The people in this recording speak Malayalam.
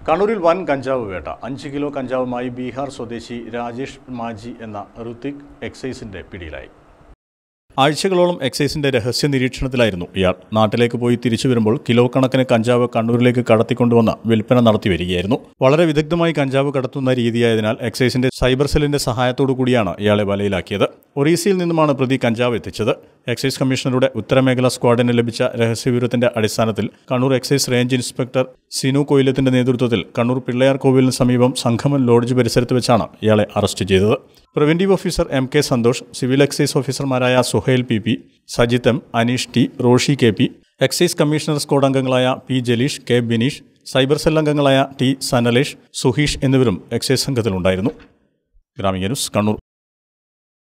കണ്ണൂരിൽ വൻ കഞ്ചാവ് വേട്ട അഞ്ച് കിലോ കഞ്ചാവുമായി ബീഹാർ സ്വദേശി രാജേഷ് മാജി എന്ന ഋത്തിക് എക്സൈസിന്റെ പിടിയിലായി ആഴ്ചകളോളം എക്സൈസിന്റെ രഹസ്യ നിരീക്ഷണത്തിലായിരുന്നു ഇയാൾ നാട്ടിലേക്ക് പോയി തിരിച്ചു വരുമ്പോൾ കിലോ കണക്കിന് കഞ്ചാവ് കണ്ണൂരിലേക്ക് കടത്തിക്കൊണ്ടുവന്ന് വിൽപ്പന നടത്തി വരികയായിരുന്നു വളരെ വിദഗ്ധമായി കഞ്ചാവ് കടത്തുന്ന രീതിയായതിനാൽ എക്സൈസിന്റെ സൈബർ സെല്ലിന്റെ സഹായത്തോടു കൂടിയാണ് ഇയാളെ വലയിലാക്കിയത് ഒറീസയിൽ നിന്നുമാണ് പ്രതി കഞ്ചാവ് എത്തിച്ചത് എക്സൈസ് കമ്മീഷണറുടെ ഉത്തരമേഖല സ്ക്വാഡിന് ലഭിച്ച രഹസ്യവിവരത്തിന്റെ അടിസ്ഥാനത്തിൽ Kannur excise range inspector Sinu കൊയിലത്തിന്റെ നേതൃത്വത്തിൽ കണ്ണൂർ പിള്ളയാർ കോവിലിന് സമീപം സംഗമൻ ലോഡ്ജ് പരിസരത്ത് വെച്ചാണ് ഇയാളെ അറസ്റ്റ് ചെയ്തത് preventive officer M K Santhosh civil excise ഓഫീസർമാരായ Suhail P P Sajith M Aneesh T Roshi K P excise commissioner squad അംഗങ്ങളായ P Jaleesh K Bineesh cyber cell അംഗങ്ങളായ ടി സനലേഷ് സുഹീഷ് എന്നിവരും എക്സൈസ് സംഘത്തിലുണ്ടായിരുന്നു ഗ്രാമീണ ന്യൂസ് കണ്ണൂർ